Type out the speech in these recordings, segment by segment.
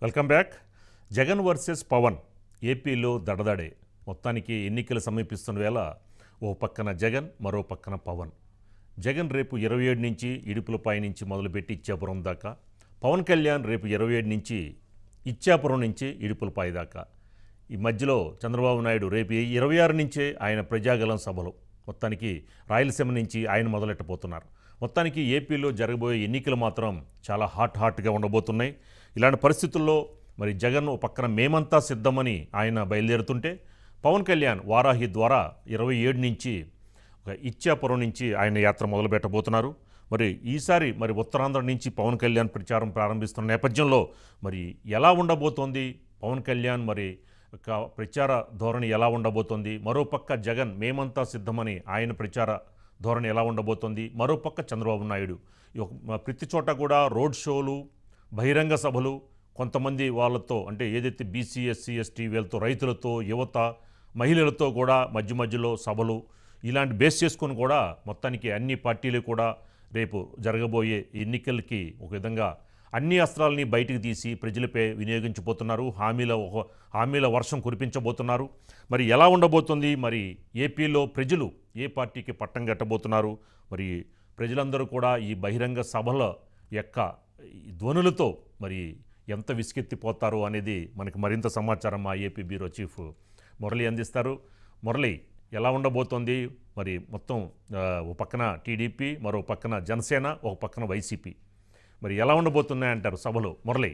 welcome back Jagan versus Pavan ఏపీలో దడదడే మొత్తానికి ఎన్నికలు సమీపిస్తున్న వేళ ఓ పక్కన జగన్ మరో పక్కన పవన్ జగన్ రేపు ఇరవై ఏడు నుంచి ఇడుపులపై నుంచి మొదలుపెట్టి ఇచ్చాపురం దాకా పవన్ కళ్యాణ్ రేపు ఇరవై ఏడు నుంచి ఇచ్చాపురం నుంచి ఇడుపులపై దాకా ఈ మధ్యలో చంద్రబాబు నాయుడు రేపు ఇరవై ఆరు నుంచే ఆయన ప్రజాగలం సభలు మొత్తానికి రాయలసీమ నుంచి ఆయన మొదలెట్టబోతున్నారు మొత్తానికి ఏపీలో జరగబోయే ఎన్నికలు మాత్రం చాలా హాట్ హాట్గా ఉండబోతున్నాయి ఇలాంటి పరిస్థితుల్లో మరి జగన్ ఓ పక్కన మేమంతా సిద్ధమని ఆయన బయలుదేరుతుంటే పవన్ కళ్యాణ్ వారాహి ద్వారా ఇరవై ఏడు నుంచి ఒక ఇచ్చాపురం నుంచి ఆయన యాత్ర మొదలు పెట్టబోతున్నారు మరి ఈసారి మరి ఉత్తరాంధ్ర నుంచి పవన్ కళ్యాణ్ ప్రచారం ప్రారంభిస్తున్న నేపథ్యంలో మరి ఎలా ఉండబోతోంది పవన్ కళ్యాణ్ మరి ఒక ప్రచార ధోరణి ఎలా ఉండబోతోంది మరోపక్క జగన్ మేమంతా సిద్ధమని ఆయన ప్రచార ధోరణి ఎలా ఉండబోతోంది మరోపక్క చంద్రబాబు నాయుడు ఈ ఒక- ప్రతి చోట కూడా రోడ్ షోలు బహిరంగ సభలు కొంతమంది వాళ్ళతో అంటే ఏదైతే బీసీ ఎస్సీ ఎస్టీ వీళ్ళతో రైతులతో యువత మహిళలతో కూడా మధ్య మధ్యలో సభలు ఇలాంటి బేస్ చేసుకొని కూడా మొత్తానికి అన్ని పార్టీలు కూడా రేపు జరగబోయే ఎన్నికలకి ఒక విధంగా అన్ని అస్త్రాలని బయటికి తీసి ప్రజలపై వినియోగించబోతున్నారు హామీల ఒక హామీల వర్షం కురిపించబోతున్నారు మరి ఎలా ఉండబోతుంది మరి ఏపీలో ప్రజలు ఏ పార్టీకి పట్టం కట్టబోతున్నారు మరి ప్రజలందరూ కూడా ఈ బహిరంగ సభల యొక్క ఈ ధ్వనులతో మరి ఎంత విసుకెత్తిపోతారు అనేది మనకి మరింత సమాచారం మా ఏపీ బ్యూరో చీఫ్ మురళి అందిస్తారు మురళి ఎలా ఉండబోతోంది మరి మొత్తం ఆ, ఒక పక్కన టీడీపీ మరో పక్కన జనసేన ఒక పక్కన వైసీపీ మరి ఎలా ఉండబోతున్నాయంటారు సభలు మురళి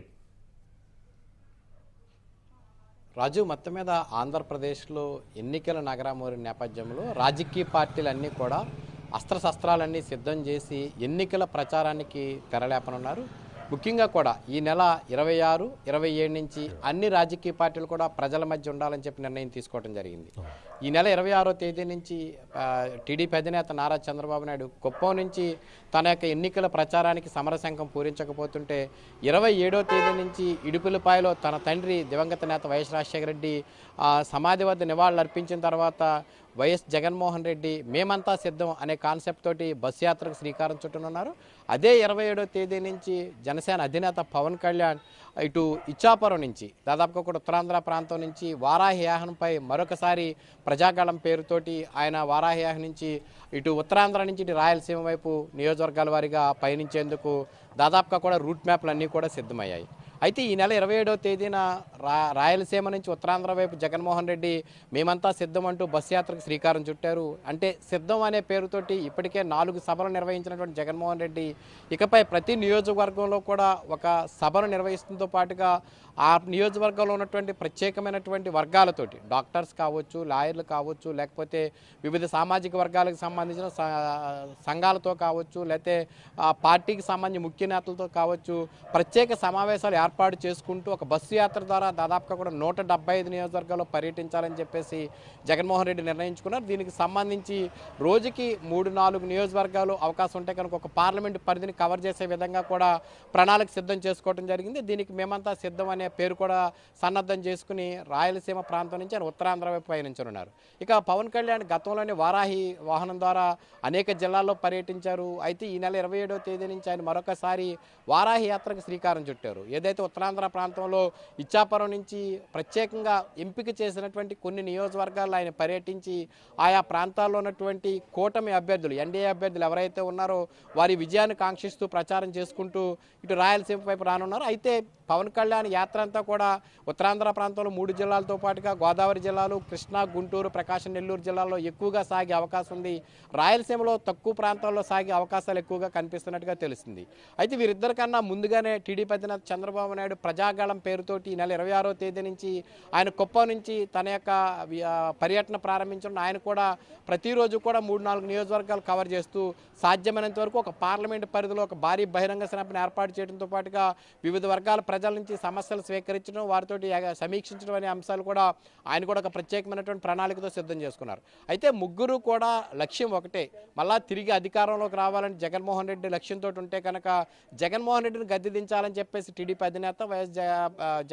రాజు మొత్తం మీద ఆంధ్రప్రదేశ్లో ఎన్నికల నగరమూరి నేపథ్యంలో రాజకీయ పార్టీలన్నీ కూడా అస్త్రశస్త్రాలన్నీ సిద్ధం చేసి ఎన్నికల ప్రచారానికి తెరలేపనున్నారు ముఖ్యంగా కూడా ఈ నెల ఇరవై ఆరు ఇరవై ఏడు నుంచి అన్ని రాజకీయ పార్టీలు కూడా ప్రజల మధ్య ఉండాలని చెప్పి నిర్ణయం తీసుకోవడం జరిగింది ఈ నెల ఇరవై ఆరో తేదీ నుంచి ఆ, టీడీపీ అధినేత నారా చంద్రబాబు నాయుడు కుప్పం నుంచి తన యొక్క ఎన్నికల ప్రచారానికి సమరశంఖం పూరించకపోతుంటే ఇరవై ఏడో తేదీ నుంచి ఇడుపులపాయలో తన తండ్రి దివంగత నేత వైఎస్ రాజశేఖర రెడ్డి ఆ, సమాధి వద్ద నివాళులు అర్పించిన తర్వాత వైఎస్ జగన్మోహన్ రెడ్డి మేమంతా సిద్ధం అనే కాన్సెప్ట్ తోటి బస్ యాత్రకు శ్రీకారం చుట్టనున్నారు అదే ఇరవై ఏడో తేదీ నుంచి జనసేన అధినేత పవన్ కళ్యాణ్ ఇటు ఇచ్చాపురం నుంచి దాదాపుగా కూడా ఉత్తరాంధ్ర ప్రాంతం నుంచి వారాహి యాహనంపై మరొకసారి ప్రజాగళం పేరుతోటి ఆయన వారాహి యాహం నుంచి ఇటు ఉత్తరాంధ్ర నుంచి ఇటు రాయలసీమ వైపు నియోజకవర్గాల వారీగా పయనించేందుకు దాదాపుగా కూడా రూట్ మ్యాప్లు అన్నీ కూడా సిద్ధమయ్యాయి అయితే ఈ నెల ఇరవై ఏడవ తేదీన రా రాయలసీమ నుంచి ఉత్తరాంధ్ర వైపు జగన్మోహన్ రెడ్డి మేమంతా సిద్ధం అంటూ బస్ యాత్రకు శ్రీకారం చుట్టారు అంటే సిద్ధం అనే పేరుతోటి ఇప్పటికే నాలుగు సభలు నిర్వహించినటువంటి జగన్మోహన్ రెడ్డి ఇకపై ప్రతి నియోజకవర్గంలో కూడా ఒక సభను నిర్వహిస్తుంతో పాటుగా ఆ నియోజకవర్గంలో ఉన్నటువంటి ప్రత్యేకమైనటువంటి వర్గాలతోటి డాక్టర్స్ కావచ్చు లాయర్లు కావచ్చు లేకపోతే వివిధ సామాజిక వర్గాలకు సంబంధించిన స- సంఘాలతో కావచ్చు లేకపోతే ఆ పార్టీకి సంబంధించిన ముఖ్య నేతలతో కావచ్చు ప్రత్యేక సమావేశాలు ఏర్పాటు చేసుకుంటూ ఒక బస్సు యాత్ర ద్వారా దాదాపుగా కూడా నూట డెబ్బై ఐదు నియోజకవర్గాల్లో పర్యటించాలని చెప్పేసి జగన్మోహన్ రెడ్డి నిర్ణయించుకున్నారు దీనికి సంబంధించి రోజుకి మూడు నాలుగు నియోజకవర్గాలు అవకాశం ఉంటే కనుక ఒక పార్లమెంట్ పరిధిని కవర్ చేసే విధంగా కూడా ప్రణాళిక సిద్ధం చేసుకోవడం జరిగింది దీనికి మేమంతా సిద్ధం అనే పేరు కూడా సన్నద్ధం చేసుకుని రాయలసీమ ప్రాంతం నుంచి ఆయన ఉత్తరాంధ్ర వైపు పయనించనున్నారు ఇక పవన్ కళ్యాణ్ గతంలోనే వారాహి వాహనం ద్వారా అనేక జిల్లాల్లో పర్యటించారు అయితే ఈ నెల ఇరవై ఏడవ తేదీ నుంచి ఆయన మరొకసారి వారాహి యాత్రకు శ్రీకారం చుట్టారు ఏదైతే ఉత్తరాంధ్ర ప్రాంతంలో ఇచ్చాపురం నుంచి ప్రత్యేకంగా ఎంపిక చేసినటువంటి కొన్ని నియోజకవర్గాల్లో ఆయన పర్యటించి ఆయా ప్రాంతాల్లో ఉన్నటువంటి కూటమి అభ్యర్థులు ఎన్డీఏ అభ్యర్థులు ఎవరైతే ఉన్నారో వారి విజయాన్ని కాంక్షిస్తూ ప్రచారం చేసుకుంటూ ఇటు రాయలసీమ వైపు రానున్నారు అయితే పవన్ కళ్యాణ్ యాత్ర అంతా కూడా ఉత్తరాంధ్ర ప్రాంతంలో మూడు జిల్లాలతో పాటుగా గోదావరి జిల్లాలు కృష్ణా గుంటూరు ప్రకాశం నెల్లూరు జిల్లాల్లో ఎక్కువగా సాగే అవకాశం ఉంది రాయలసీమలో తక్కువ ప్రాంతాల్లో సాగే అవకాశాలు ఎక్కువగా కనిపిస్తున్నట్టుగా తెలుస్తుంది అయితే వీరిద్దరి కన్నా ముందుగానే టీడీపీ అధినేత చంద్రబాబు నాయుడు ప్రజాగళం పేరుతోటి ఈ నెల ఇరవై ఆరో తేదీ నుంచి ఆయన కుప్పం నుంచి తన యొక్క వి- ఆ, పర్యటన ప్రారంభించడం ఆయన కూడా ప్రతిరోజు కూడా మూడు నాలుగు నియోజకవర్గాలు కవర్ చేస్తూ సాధ్యమైనంత వరకు ఒక పార్లమెంట్ పరిధిలో ఒక భారీ బహిరంగ సభను ఏర్పాటు చేయడంతో పాటుగా వివిధ వర్గాల ప్రజల నుంచి సమస్యలు స్వీకరించడం వారితోటి ఎగ- సమీక్షించడం అనే అంశాలు కూడా ఆయన కూడా ఒక ప్రత్యేకమైనటువంటి ప్రణాళికతో సిద్ధం చేసుకున్నారు అయితే ముగ్గురు కూడా లక్ష్యం ఒకటే మళ్ళా తిరిగి అధికారంలోకి రావాలని జగన్మోహన్ రెడ్డి లక్ష్యంతో ఉంటే కనుక జగన్మోహన్ రెడ్డిని గద్దె దించాలని చెప్పేసి టీడీపీ అధినేత వైఎస్ జ- ఆ, జగన్ ఆ,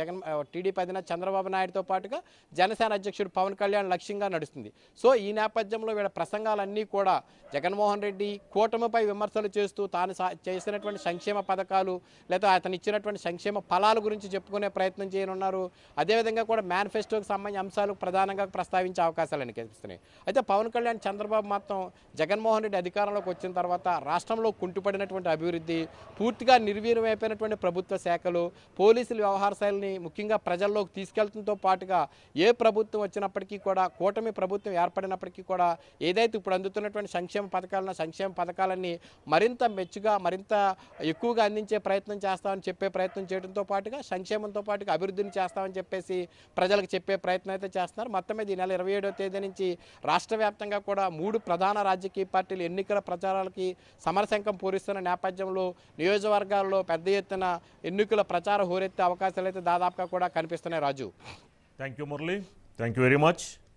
టీడీపీ అధినేత చంద్రబాబు నాయుడుతో పాటుగా జనసేన అధ్యక్షుడు పవన్ కళ్యాణ్ లక్ష్యంగా నడుస్తుంది సో ఈ నేపథ్యంలో వీళ్ళ ప్రసంగాలన్నీ కూడా జగన్మోహన్ రెడ్డి కూటమిపై విమర్శలు చేస్తూ తాను సా- చేసినటువంటి సంక్షేమ పథకాలు లేదా అతను ఇచ్చినటువంటి సంక్షేమ ఫలాల గురించి చెప్పుకునే ప్రయత్నం చేయనున్నారు అదేవిధంగా కూడా మేనిఫెస్టోకి సంబంధించిన అంశాలు ప్రధానంగా ప్రస్తావించే అవకాశాలు కనిపిస్తున్నాయి అయితే పవన్ కళ్యాణ్ చంద్రబాబు మాత్రం జగన్మోహన్ రెడ్డి అధికారంలోకి వచ్చిన తర్వాత రాష్ట్రంలో కుంటుపడినటువంటి అభివృద్ధి పూర్తిగా నిర్వీర్యమైపోయినటువంటి ప్రభుత్వ శాఖలు పోలీసుల వ్యవహార శైలిని ముఖ్యంగా ప్రజల్లోకి తీసుకెళ్లడంతో పాటుగా ఏ ప్రభుత్వం వచ్చినప్పటికీ కూడా కూటమి ప్రభుత్వం ఏర్పడినప్పటికీ కూడా ఏదైతే ఇప్పుడు అందుతున్నటువంటి సంక్షేమ పథకాలను సంక్షేమ పథకాలన్నీ మరింత మెచ్చుగా మరింత ఎక్కువగా అందించే ప్రయత్నం చేస్తామని చెప్పే ప్రయత్నం చేయడంతో పాటుగా సంక్షేమంతో పాటుగా అభివృద్ధిని చేస్తామని చెప్పేసి ప్రజలకు చెప్పే ప్రయత్నం అయితే చేస్తున్నారు మొత్తం మీద ఈ నెల ఇరవై ఏడవ తేదీ నుంచి రాష్ట్ర వ్యాప్తంగా కూడా మూడు ప్రధాన రాజకీయ పార్టీలు ఎన్నికల ప్రచారాలకి సమరశంకం పూరిస్తున్న నేపథ్యంలో నియోజకవర్గాల్లో పెద్ద ఎత్తున ఎన్నికల ప్రచార హోరెత్తే అవకాశాలు అయితే దాదాపుగా కూడా కనిపిస్తున్నాయి Raju thank you Murali thank you very much